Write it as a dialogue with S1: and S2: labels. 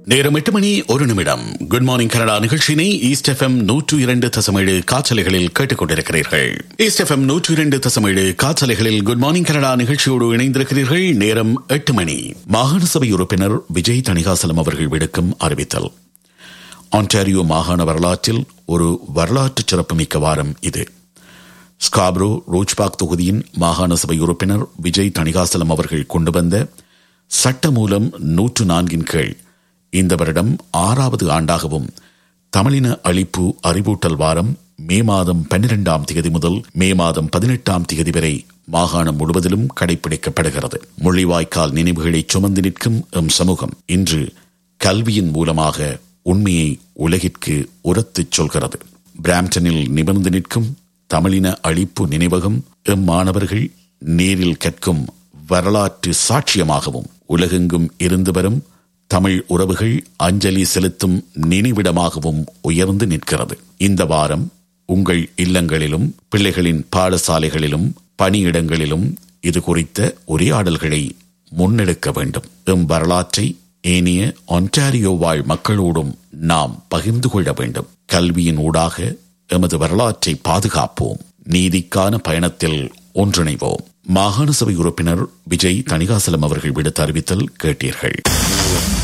S1: நேரம் எட்டு மணி ஒரு நிமிடம் குட் மார்னிங் கனடா நிகழ்ச்சியினை ஈஸ்ட் எஃப்எம் நூற்று இரண்டு தசமேழு காற்றலைகளில் கேட்டுக் கொண்டிருக்கிறீர்கள் ஈஸ்ட் எஃப்எம் நூற்று இரண்டு தசமேழு காற்றலைகளில் குட் மார்னிங் கனடா நிகழ்ச்சியோடு இணைந்திருக்கிறீர்கள் நேரம் எட்டு மணி மாகாண சபை உறுப்பினர் விஜய் தணிகாசலம் அவர்கள் விடுக்கும் அறிவித்தல் ஆன்டாரியோ மாகாண வரலாற்றில் ஒரு வரலாற்று சிறப்புமிக்க வாரம் இது ஸ்காப்ரோ ரோச்பாக் தொகுதியின் மாகாண சபை உறுப்பினர் விஜய் தணிகாசலம் அவர்கள் கொண்டு வந்த சட்ட மூலம் நூற்று நான்கின் கீழ் இந்த வருடம் ஆறாவது ஆண்டாகவும் தமிழின அழிப்பு அறிவூட்டல் வாரம் மே மாதம் பன்னிரெண்டாம் தேதி முதல் மே மாதம் பதினெட்டாம் தேதி வரை மாகாணம் முழுவதிலும் கடைபிடிக்கப்படுகிறது முள்ளிவாய்க்கால் நினைவுகளை சுமந்து நிற்கும் எம் சமூகம் இன்று கல்வியின் மூலமாக உண்மையை உலகிற்கு உரத்துச் சொல்கிறது பிராம்டனில் நிமிர்ந்து நிற்கும் தமிழின அழிப்பு நினைவகம் எம் மாணவர்கள் நேரில் கற்கும் வரலாற்று சாட்சியமாகவும் உலகெங்கும் இருந்து வரும் தமிழ் உறவுகள் அஞ்சலி செலுத்தும் நினைவிடமாகவும் உயர்ந்து நிற்கிறது இந்த வாரம் உங்கள் இல்லங்களிலும் பிள்ளைகளின் பாடசாலைகளிலும் பணியிடங்களிலும் இது குறித்த உரையாடல்களை முன்னெடுக்க வேண்டும் எம் வரலாற்றை ஏனைய ஒன்டாரியோ வாழ் மக்களோடும் நாம் பகிர்ந்து கொள்ள வேண்டும் கல்வியின் ஊடாக எமது வரலாற்றை பாதுகாப்போம் நீதிக்கான பயணத்தில் ஒன்றிணைவோம் மாகாண சபை உறுப்பினர் விஜய் தணிகாசலம் அவர்கள் விடுத்த அறிவித்தல் கேட்டீர்கள்